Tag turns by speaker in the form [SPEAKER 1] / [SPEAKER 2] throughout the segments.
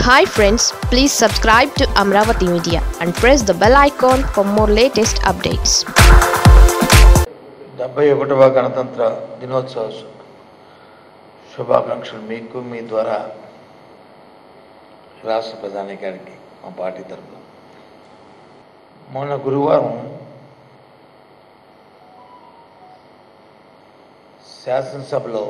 [SPEAKER 1] Hi friends please subscribe to Amaravati media and press the bell icon for more latest updates
[SPEAKER 2] డెబ్బై ఒకటవ గణతంత్ర దినోత్సవ శు- శుభాకాంక్షలు మీకు మీ ద్వారా రాష్ట్ర ప్రధానికారికి మా పార్టీ తరఫున మొన్న గురువారం శాసనసభలో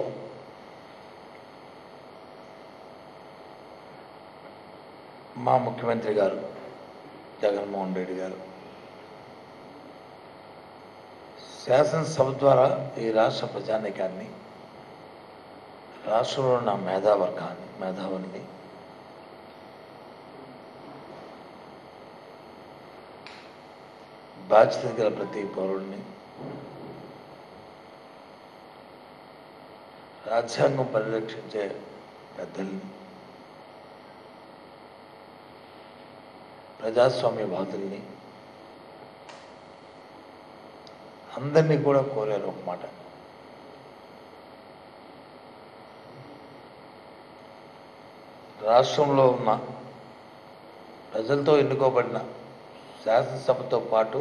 [SPEAKER 2] మా ముఖ్యమంత్రి గారు జగన్మోహన్ రెడ్డి గారు శాసనసభ ద్వారా ఈ రాష్ట్ర ప్రజానీకాన్ని రాష్ట్రంలో ఉన్న మేధావర్గాన్ని మేధావుల్ని బాధ్యత గల ప్రతి పౌరుడిని రాజ్యాంగం పరిరక్షించే పెద్దల్ని ప్రజాస్వామ్య బాధల్ని అందరినీ కూడా కోరారు ఒక మాట రాష్ట్రంలో ఉన్న ప్రజలతో ఎన్నుకోబడిన శాసనసభతో పాటు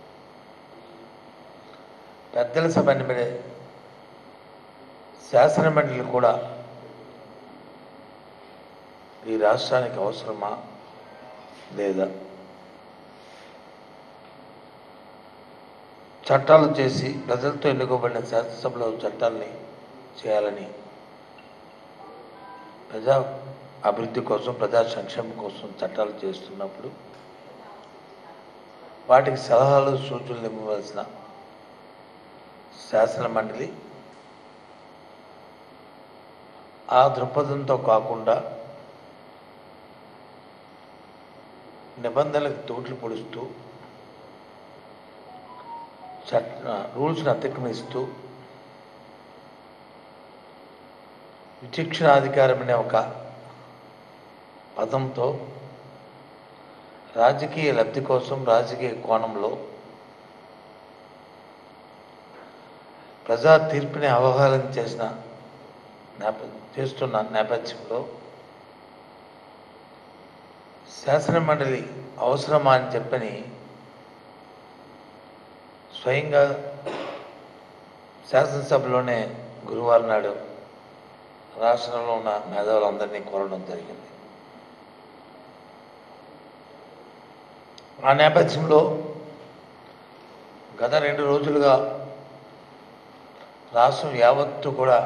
[SPEAKER 2] పెద్దల సభ ఎన్నిబడే శాసన మండలి కూడా ఈ రాష్ట్రానికి అవసరమా లేదా చట్టాలు చేసి ప్రజలతో ఎన్నుకోబడిన శాసనసభలో చట్టాలని చేయాలని ప్రజా అభివృద్ధి కోసం ప్రజా సంక్షేమం కోసం చట్టాలు చేస్తున్నప్పుడు వాటికి సలహాలు సూచనలు ఇవ్వవలసిన శాసన మండలి ఆ దృక్పథంతో కాకుండా నిబంధనలకు తోట్లు పొడుస్తూ చట్ట రూల్స్ని అతిక్రమిస్తూ విచక్షణాధికారం అనే ఒక పదంతో రాజకీయ లబ్ధి కోసం రాజకీయ కోణంలో ప్రజా తీర్పుని అవహేళన చేసిన నేప చేస్తున్న నేపథ్యంలో శాసన మండలి అవసరమా అని చెప్పని స్వయంగా శాసనసభలోనే గురువారం నాడు రాష్ట్రంలో ఉన్న మేధావులందరినీ కోరడం జరిగింది ఆ నేపథ్యంలో గత రెండు రోజులుగా రాష్ట్రం యావత్తు కూడా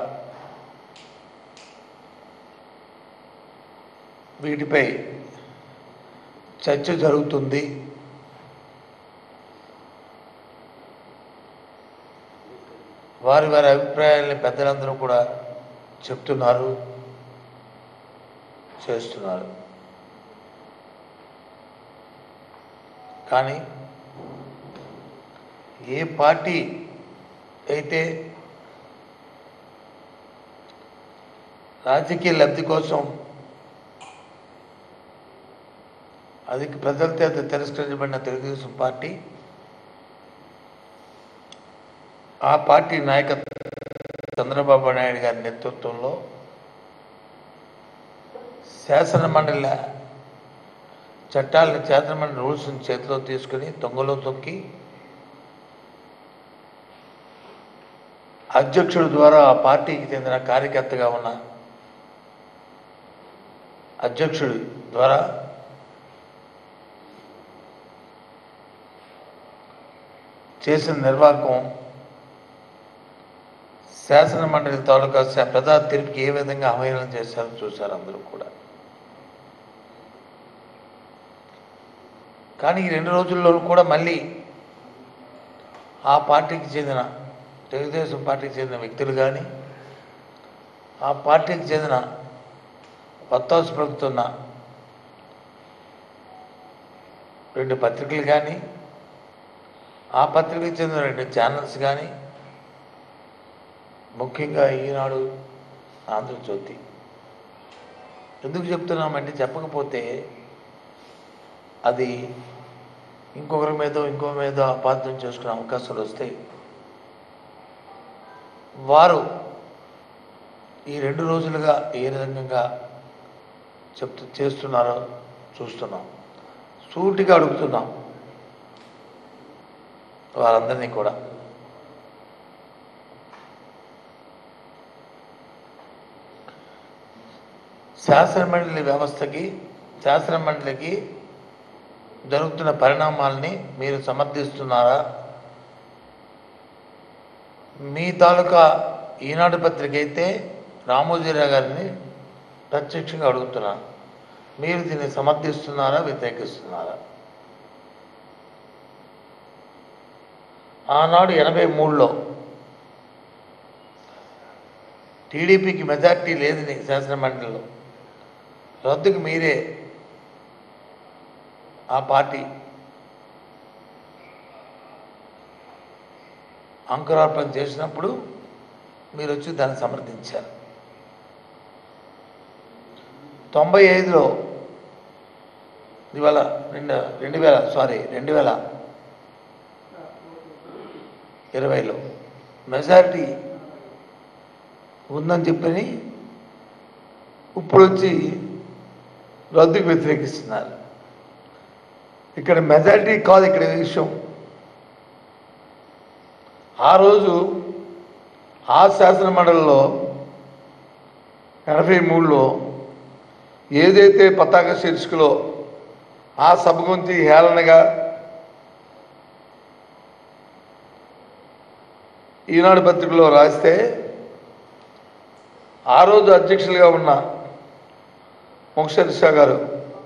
[SPEAKER 2] వీటిపై చర్చ జరుగుతుంది వారి వారి అభిప్రాయాల్ని పెద్దలందరూ కూడా చెప్తున్నారు చేస్తున్నారు కానీ ఏ పార్టీ అయితే రాజకీయ లబ్ధి కోసం అది ప్రజల చేత తిరస్కరించబడిన తెలుగుదేశం పార్టీ ఆ పార్టీ నాయకత్వం చంద్రబాబు నాయుడు గారి నేతృత్వంలో శాసన మండలి చట్టాలను శాసన మండలి రూల్స్ని చేతిలో తీసుకుని తొంగలో తొక్కి అధ్యక్షుడి ద్వారా ఆ పార్టీకి చెందిన కార్యకర్తగా ఉన్న అధ్యక్షుడి ద్వారా చేసిన నిర్వాహకం శాసన మండలి తాలూకా శా- ప్రజా తీర్పుకి ఏ విధంగా అవహేళన చేశారో చూశారు అందరూ కూడా కానీ ఈ రెండు రోజుల్లో కూడా మళ్ళీ ఆ పార్టీకి చెందిన తెలుగుదేశం పార్టీకి చెందిన వ్యక్తులు కానీ ఆ పార్టీకి చెందిన వత్తాసు పలుకుతున్న రెండు పత్రికలు కానీ ఆ పత్రికలకు చెందిన రెండు ఛానల్స్ కానీ ముఖ్యంగా ఈనాడు ఆంధ్రజ్యోతి ఎందుకు చెప్తున్నామంటే చెప్పకపోతే అది ఇంకొకరి మీద ఇంకో మీద అపార్థం చేసుకునే అవకాశాలు వస్తాయి వారు ఈ రెండు రోజులుగా ఏ రకంగా చెప్తూ చేస్తున్నారో చూస్తున్నాం సూటిగా అడుగుతున్నాం వారందరినీ కూడా శాసనమండలి వ్యవస్థకి శాసనమండలికి జరుగుతున్న పరిణామాల్ని మీరు సమర్థిస్తున్నారా మీ తాలూకా ఈనాడు పత్రిక అయితే రామోజీరావు గారిని ప్రత్యక్షంగా అడుగుతున్నాను మీరు దీన్ని సమర్థిస్తున్నారా వ్యతిరేకిస్తున్నారా ఆనాడు ఎనభై మూడులో టీడీపీకి మెజార్టీ లేదని శాసనమండలిలో రద్దుకు మీరే ఆ పార్టీ అంకురార్పణ చేసినప్పుడు మీరు వచ్చి దాన్ని సమర్థించారు తొంభై ఐదులో ఇవాళ రెండు రెండు వేల సారీ రెండు వేల ఇరవైలో మెజారిటీ ఉందని చెప్పని ఇప్పుడు వచ్చి రద్దుకు వ్యతిరేకిస్తున్నారు ఇక్కడ మెజారిటీ కాదు ఇక్కడ విషయం ఆ రోజు ఆ శాసన మండలిలో ఎనభై మూడులో ఏదైతే పతాక శీర్షికలో ఆ సభ గురించి హేళనగా ఈనాడు పత్రికలో రాస్తే ఆ రోజు అధ్యక్షులుగా ఉన్న మొక్షర్ షా గారు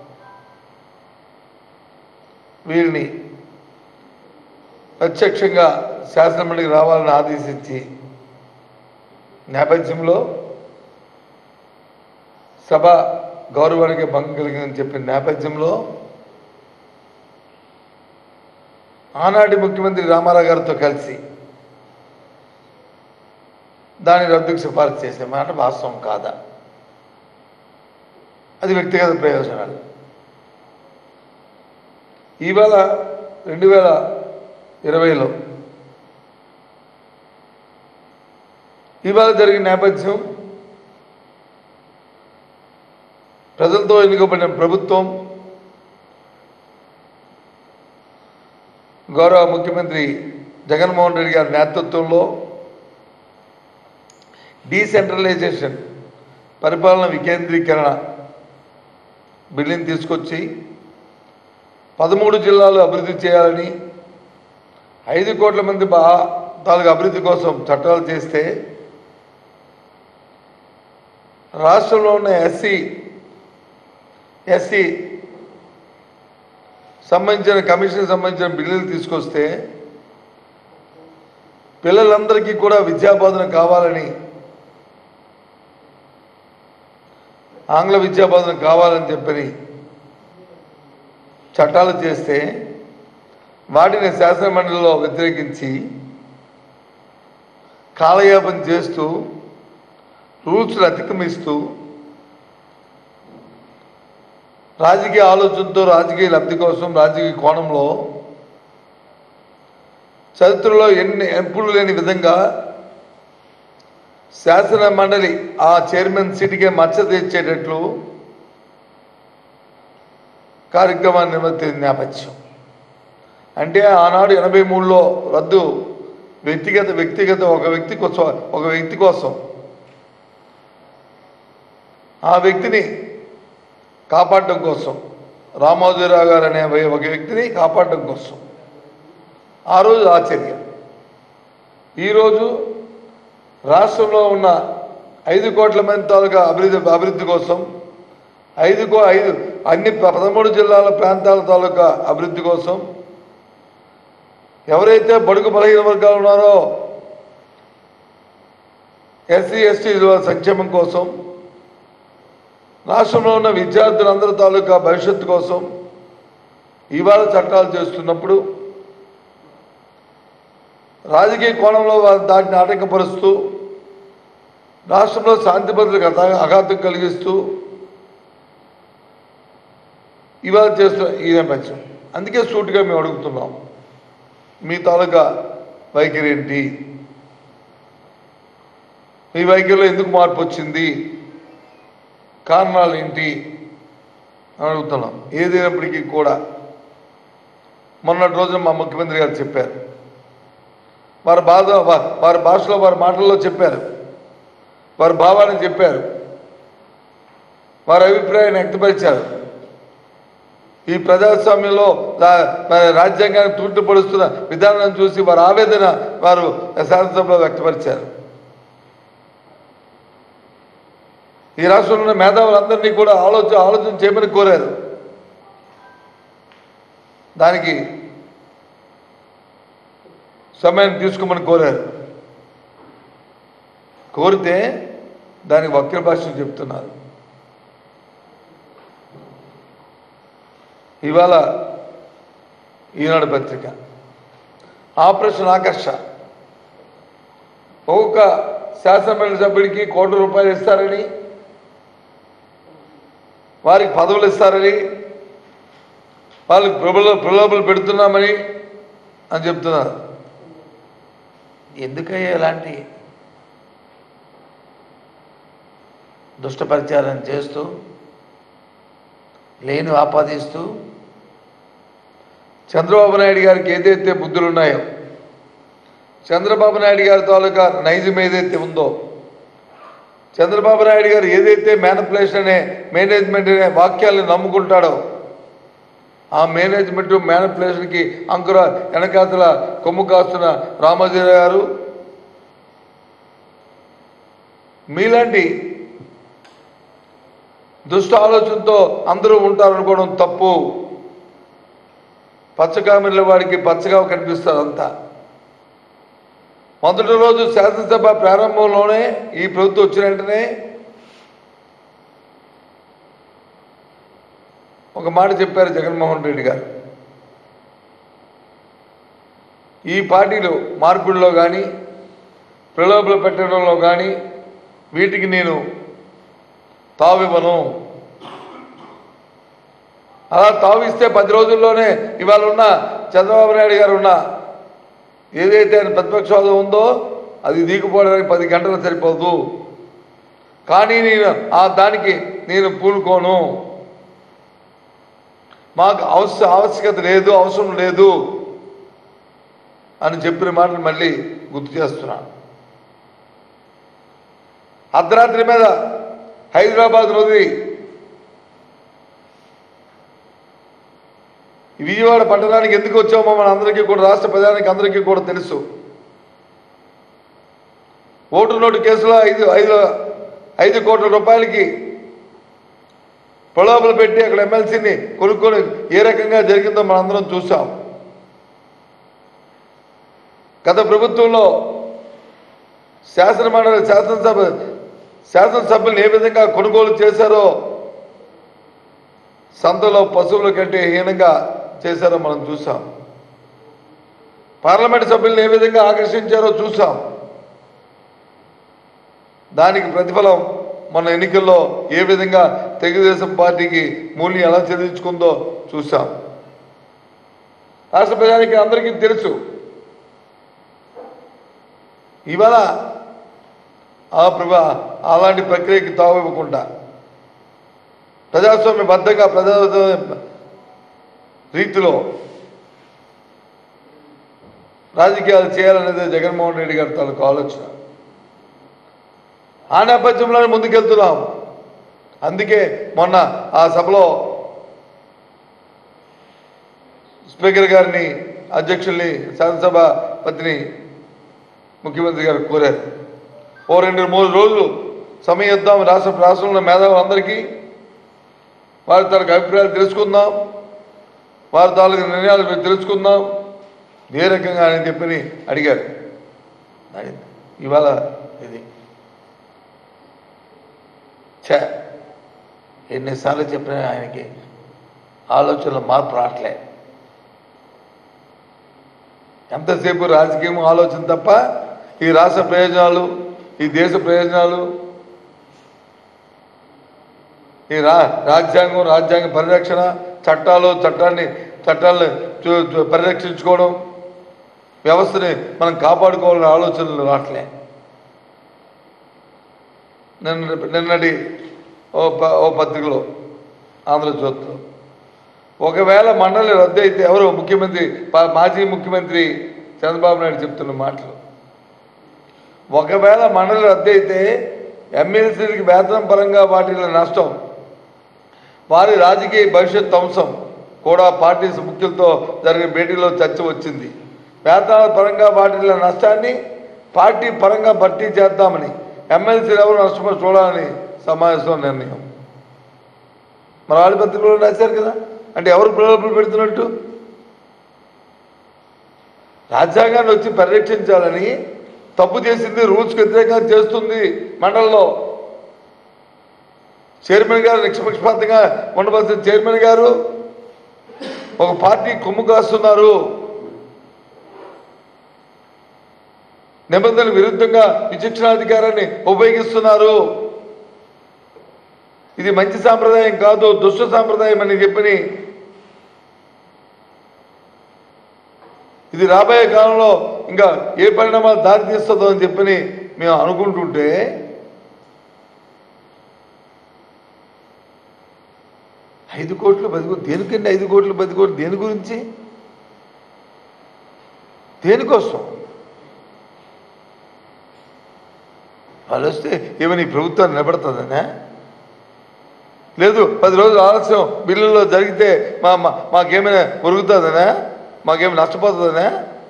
[SPEAKER 2] వీరిని ప్రత్యక్షంగా శాసనమండలికి రావాలని ఆదేశించి నేపథ్యంలో సభ గౌరవానికి భంగం కలిగిందని చెప్పిన నేపథ్యంలో ఆనాటి ముఖ్యమంత్రి రామారావు గారితో కలిసి దాని రద్దుకు సిఫారసు చేసే మాట వాస్తవం కాదా అది వ్యక్తిగత ప్రయోజనాలు ఇవాళ రెండు వేల ఇరవైలో ఇవాళ జరిగిన నేపథ్యం ప్రజలతో ఎన్నుకోబడిన ప్రభుత్వం గౌరవ ముఖ్యమంత్రి జగన్మోహన్ రెడ్డి గారి నేతృత్వంలో డీసెంట్రలైజేషన్ పరిపాలన వికేంద్రీకరణ బిల్లుని తీసుకొచ్చి పదమూడు జిల్లాలు అభివృద్ధి చేయాలని ఐదు కోట్ల మంది బా తాలూకు అభివృద్ధి కోసం చట్టాలు చేస్తే రాష్ట్రంలో ఉన్న ఎస్సీ ఎస్సీ సంబంధించిన కమిషన్ సంబంధించిన బిల్లులు తీసుకొస్తే పిల్లలందరికీ కూడా విద్యాబోధన కావాలని ఆంగ్ల విద్యాబోధన కావాలని చెప్పని చట్టాలు చేస్తే వాటిని శాసనమండలిలో వ్యతిరేకించి కాలయాపన చేస్తూ రూల్స్ను అతిక్రమిస్తూ రాజకీయ ఆలోచనతో రాజకీయ లబ్ధి కోసం రాజకీయ కోణంలో చరిత్రలో ఎన్ని ఎప్పుడు లేని విధంగా శాసన మండలి ఆ చైర్మన్ సీటుకే మచ్చ తెచ్చేటట్లు కార్యక్రమాన్ని నిర్వర్తించిన నేపథ్యం అంటే ఆనాడు ఎనభై మూడులో రద్దు వ్యక్తిగత వ్యక్తిగత ఒక వ్యక్తి కోసం ఒక వ్యక్తి కోసం ఆ వ్యక్తిని కాపాడడం కోసం రామోజీరావు గారు అనే ఒక వ్యక్తిని కాపాడడం కోసం ఆ రోజు ఆశ్చర్య ఈరోజు రాష్ట్రంలో ఉన్న ఐదు కోట్ల మంది తాలూకా అభివృద్ధి అభివృద్ధి కోసం ఐదు కో ఐదు అన్ని పదమూడు జిల్లాల ప్రాంతాల తాలూకా అభివృద్ధి కోసం ఎవరైతే బడుగు బలహీన వర్గాలు ఉన్నారో ఎస్సీ ఎస్టీ సంక్షేమం కోసం రాష్ట్రంలో ఉన్న విద్యార్థులందరి తాలూకా భవిష్యత్తు కోసం ఇవాళ చట్టాలు చేస్తున్నప్పుడు రాజకీయ కోణంలో వారు దాటిని ఆటంకపరుస్తూ రాష్ట్రంలో శాంతి భద్రతలకు అగా- అఘాతం కలిగిస్తూ ఇవాళ చేస్తున్న ఈ నేపథ్యం అందుకే సూటిగా మేము అడుగుతున్నాం మీ తాలూకా వైఖరి ఏంటి మీ వైఖరిలో ఎందుకు మార్పు వచ్చింది కారణాలు ఏంటి
[SPEAKER 3] అని అడుగుతున్నాం ఏదైనప్పటికీ కూడా మొన్నటి రోజున మా ముఖ్యమంత్రి గారు చెప్పారు వారి బాధ వా- వారి భాషలో వారి మాటల్లో చెప్పారు వారి భావాన్ని చెప్పారు వారి అభిప్రాయాన్ని వ్యక్తపరిచారు ఈ ప్రజాస్వామ్యంలో రా- మరి రాజ్యాంగాన్ని తూట్టుపడుస్తున్న విధానం చూసి వారి ఆవేదన వారు శాసనసభలో వ్యక్తపరిచారు ఈ రాష్ట్రంలో ఉన్న మేధావులందరినీ కూడా ఆలోచన ఆలోచన చేయమని కోరారు దానికి సమయం తీసుకోమని కోరారు కోరితే దానికి వక్ర భాష చెప్తున్నారు ఇవాళ ఈనాడు పత్రిక ఆపరేషన్ ఆకర్ష ఒక్కొక్క శాసనమండలి సభ్యుడికి కోటి రూపాయలు ఇస్తారని వారికి పదవులు ఇస్తారని వాళ్ళకి ప్రబల ప్రలోభలు పెడుతున్నామని అని చెప్తున్నారు
[SPEAKER 2] ఎందుకయ్యా ఇలాంటి దుష్టపరిచారం చేస్తూ లేని ఆపాదిస్తూ
[SPEAKER 3] చంద్రబాబు నాయుడు గారికి ఏదైతే బుద్ధులు ఉన్నాయో చంద్రబాబు నాయుడు గారి తాలూకా నైజం ఏదైతే ఉందో చంద్రబాబు నాయుడు గారు ఏదైతే మేనిపులేషన్ అనే మేనేజ్మెంట్ అనే వాక్యాలను నమ్ముకుంటాడో ఆ మేనేజ్మెంట్ మేనిపులేషన్కి అంకుర వెనకాతల కొమ్ము కాస్తున్న రామోజీరావు గారు మీలాంటి దుష్ట ఆలోచనతో అందరూ ఉంటారనుకోవడం తప్పు పచ్చకామెర్ల వాడికి పచ్చగా కనిపిస్తారు అంతా మొదటి రోజు శాసనసభ ప్రారంభంలోనే ఈ ప్రభుత్వం వచ్చిన వెంటనే ఒక మాట చెప్పారు జగన్మోహన్ రెడ్డి గారు ఈ పార్టీలో మార్పుల్లో కానీ ప్రలోభలు పెట్టడంలో కానీ వీటికి నేను తావివ్వను అలా తావిస్తే పది రోజుల్లోనే ఇవాళ ఉన్న చంద్రబాబు నాయుడు గారు ఉన్న ఏదైతే ఆయన ప్రతిపక్ష హోదా ఉందో అది దిగిపోవడానికి పది గంటలు సరిపోదు కానీ నేను ఆ దానికి నేను పూనుకోను మాకు అవస ఆవశ్యకత లేదు అవసరం లేదు అని చెప్పిన మాటలు మళ్ళీ గుర్తు చేస్తున్నాను అర్ధరాత్రి మీద హైదరాబాద్ వదిలి విజయవాడ పట్టణానికి ఎందుకు వచ్చామో మన అందరికీ కూడా రాష్ట్ర ప్రజానికి అందరికీ కూడా తెలుసు ఓటు నోటు కేసులో ఐదు ఐదు ఐదు కోట్ల రూపాయలకి ప్రలోభలు పెట్టి అక్కడ ఎమ్మెల్సీని కొనుక్కొని ఏ రకంగా జరిగిందో మనందరం చూసాం గత ప్రభుత్వంలో శాసనమండలి శాసనసభ శాసనసభ్యులు ఏ విధంగా కొనుగోలు చేశారో సంతలో పశువుల కంటే హీనంగా చేశారో మనం చూసాం పార్లమెంట్ సభ్యులను ఏ విధంగా ఆకర్షించారో చూసాం దానికి ప్రతిఫలం మన ఎన్నికల్లో ఏ విధంగా తెలుగుదేశం పార్టీకి మూల్యం ఎలా చెల్లించుకుందో చూసాం రాష్ట్ర ప్రజానికి అందరికీ తెలుసు ఇవాళ ఆ ప్రభా అలాంటి ప్రక్రియకి తావు ఇవ్వకుండా ప్రజాస్వామ్యబద్ధంగా ప్రజాస్వామ్య రీతిలో రాజకీయాలు చేయాలనేది జగన్మోహన్ రెడ్డి గారి తాలూకు ఆలోచన ఆ నేపథ్యంలోనే ముందుకెళ్తున్నాం అందుకే మొన్న ఆ సభలో స్పీకర్ గారిని అధ్యక్షుల్ని శాసనసభ పతిని ముఖ్యమంత్రి గారు కోరారు ఓ రెండు మూడు రోజులు సమయం ఇద్దాం రాష్ట్ర రాష్ట్రంలో మేధావులందరికీ వారి తాలూకు అభిప్రాయాలు తెలుసుకుందాం వారి తాలూకు నిర్ణయాలు మేము తెలుసుకుందాం ఏ రకంగా అని చెప్పని అడిగారు అది ఇవాళ ఇది ఛ ఎన్నిసార్లు చెప్పినా ఆయనకి ఆలోచనలో మార్పు రావట్లే ఎంతసేపు రాజకీయం ఆలోచన తప్ప ఈ రాష్ట్ర ప్రయోజనాలు ఈ దేశ ప్రయోజనాలు ఈ రా రాజ్యాంగం రాజ్యాంగ పరిరక్షణ చట్టాలు చట్టాన్ని చట్టాలను చూ- చూ- పరిరక్షించుకోవడం వ్యవస్థని మనం కాపాడుకోవాలనే ఆలోచనలు రావట్లే నిన్న నిన్నటి ఓ ప ఓ పత్రికలో ఆంధ్రజ్యోతిలో ఒకవేళ మండలి రద్దు అయితే ఎవరు ముఖ్యమంత్రి పా- మాజీ ముఖ్యమంత్రి చంద్రబాబు నాయుడు చెప్తున్న మాటలు ఒకవేళ మండలి రద్దు అయితే ఎమ్మెల్సీలకి వేతనం పరంగా వాటిలో నష్టం వారి రాజకీయ భవిష్యత్ అంశం కూడా పార్టీ ముఖ్యులతో జరిగిన భేటీలో చర్చ వచ్చింది వేతనాల పరంగా వాటిలో నష్టాన్ని పార్టీ పరంగా భర్తీ చేద్దామని ఎమ్మెల్సీలు ఎవరు నష్టపడి చూడాలని సమావేశంలో నిర్ణయం మరి ఆడిపత్రికలో రాశారు కదా అంటే ఎవరు ప్రలోభలు పెడుతున్నట్టు రాజ్యాంగాన్ని వచ్చి పరిరక్షించాలని తప్పు చేసింది రూల్స్కి వ్యతిరేకంగా చేస్తుంది మండలంలో చైర్మన్ గారు నిష్పక్షపాతంగా ఉండవలసిన చైర్మన్ గారు ఒక పార్టీ కొమ్ము కాస్తున్నారు నిబంధనలకు విరుద్ధంగా విచక్షణాధికారాన్ని ఉపయోగిస్తున్నారు ఇది మంచి సాంప్రదాయం కాదు దుష్ట సాంప్రదాయం అని చెప్పని ఇది రాబోయే కాలంలో ఇంకా ఏ పరిణామాలు దారి తీస్తుందో అని చెప్పని మేము అనుకుంటుంటే ఐదు కోట్లు పది కోట్లు దేనికండి ఐదు కోట్లు పది కోట్లు దేని గురించి దేనికోసం వాళ్ళు వస్తే ఏమని ప్రభుత్వం నిలబడుతుందనే లేదు పది రోజులు ఆలస్యం బిల్లులో జరిగితే మా మా- మాకేమైనా ఒరుగుతుందనా మాకేమైనా నష్టపోతుందనా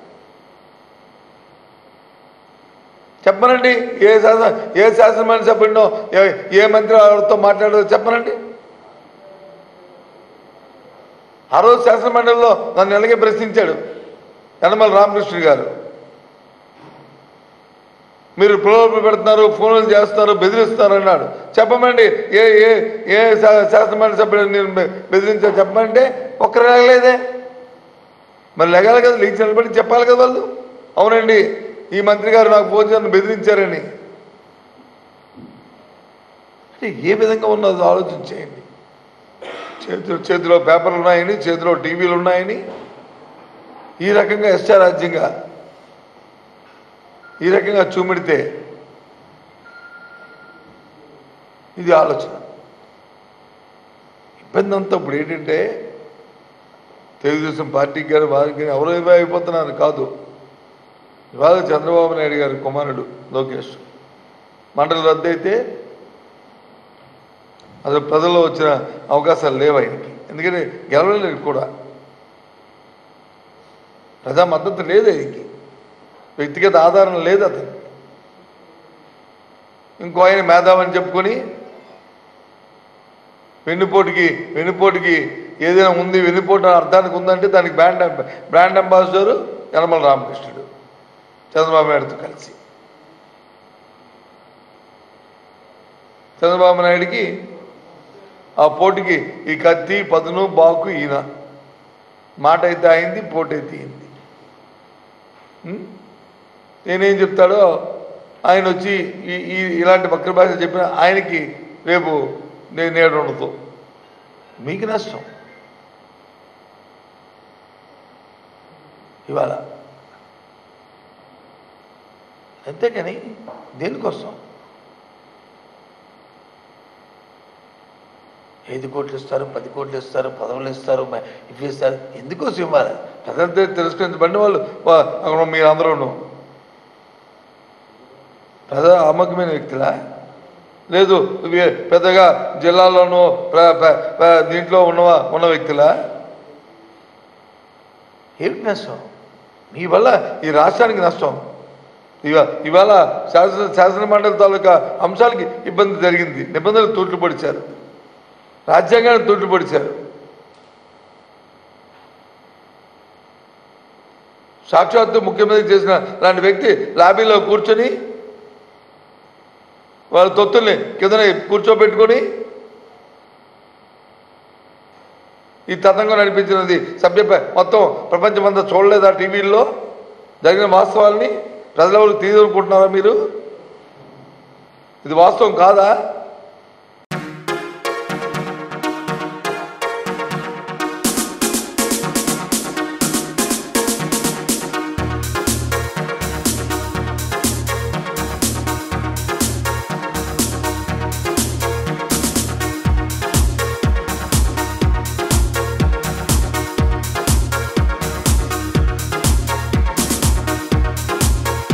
[SPEAKER 3] చెప్పనండి ఏ శాసన ఏ శాసనమండలి సభ్యుడినో ఏ ఏ మంత్రి ఎవరితో మాట్లాడదో చెప్పనండి ఆ రోజు శాసనమండలిలో నన్ను ఎలాగే ప్రశ్నించాడు యనమల రామకృష్ణ గారు మీరు ప్రలోభ పెడుతున్నారు ఫోన్లు చేస్తున్నారు బెదిరిస్తున్నారు అన్నాడు చెప్పమండి ఏ ఏ ఏ శా- శాసనమండలి సభ్యుడు నేను బె- బెదిరించారు చెప్పమంటే ఒక్కరు లేగలేదే మరి లెగాలి కదా లేచి నిలబడి చెప్పాలి కదా వాళ్ళు అవునండి ఈ మంత్రి గారు నాకు ఫోన్ చేసి నన్ను బెదిరించారని అంటే ఏ విధంగా ఉన్నదో ఆలోచించేయండి చేతిలో చేతిలో పేపర్లు ఉన్నాయని చేతిలో టీవీలు ఉన్నాయని ఈ రకంగా ఇష్టారాజ్యంగా ఈ రకంగా చూమిడితే ఇది ఆలోచన ఇబ్బంది అంతా ఇప్పుడు ఏంటంటే తెలుగుదేశం పార్టీకి కానీ వారికి కానీ ఎవరో ఇవే అయిపోతున్నారు కాదు ఇవాళ చంద్రబాబు నాయుడు గారి కుమారుడు లోకేష్ మండలి రద్దు అయితే అసలు ప్రజల్లో వచ్చిన అవకాశాలు లేవు ఆయనకి ఎందుకంటే గెలవలేదు కూడా ప్రజా మద్దతు లేదు ఆయనకి వ్యక్తిగత ఆధారం లేదు అతను ఇంకో ఆయన మేధావని చెప్పుకొని వెన్నుపోటుకి వెన్నుపోటుకి ఏదైనా ఉంది వెన్నుపోటు అనే అర్థానికి ఉందంటే దానికి బ్రాండ్ అంబ- బ్రాండ్ అంబాసిడర్ యనమల రామకృష్ణుడు చంద్రబాబు నాయుడుతో కలిసి చంద్రబాబు నాయుడికి ఆ పోటీకి ఈ కత్తి పదును బాకు ఈయన మాట అయితే అయింది పోటీ అయితే అయింది ఉం? నేనేం చెప్తాడో ఆయన వచ్చి ఈ ఈ ఇలాంటి వక్ర భాష చెప్పిన ఆయనకి రేపు నేను నేడు ఉండదు మీకు నష్టం ఇవాళ అంతేకాని దేనికోసం ఐదు కోట్లు ఇస్తారు పది కోట్లు ఇస్తారు పదవులు ఇస్తారు మ- ఇవి ఇస్తారు ఎందుకోసం ఇవ్వాలి ప్రజలతో తిరస్కరించబడిన వాళ్ళు వా- అక్కడ మీరు అందరూ ప్రజా అమ్మకమైన వ్యక్తులా లేదు ఇవి పెద్దగా జిల్లాలోనూ ప్ర- ప్ర- ప్ర- దీంట్లో ఉన్నవా ఉన్న వ్యక్తులా ఏమిటి నష్టం మీ వల్ల ఈ రాష్ట్రానికి నష్టం ఇవ ఇవాళ శాసన శాసన మండలి తాలూకా అంశాలకి ఇబ్బంది జరిగింది నిబంధనలు తూట్లు పొడిచారు రాజ్యాంగాన్ని తూట్లు పొడిచారు సాక్షాత్తు ముఖ్యమంత్రి చేసిన లాంటి వ్యక్తి లాబీలో కూర్చొని వాళ్ళ తొత్తుల్ని కిందనే కూర్చోబెట్టుకొని ఈ తతంగం నడిపించినది సభ్య మొత్తం ప్రపంచమంతా చూడలేదా టీవీల్లో జరిగిన వాస్తవాల్ని ప్రజలెవరు తీదనుకుంటున్నారా మీరు ఇది వాస్తవం కాదా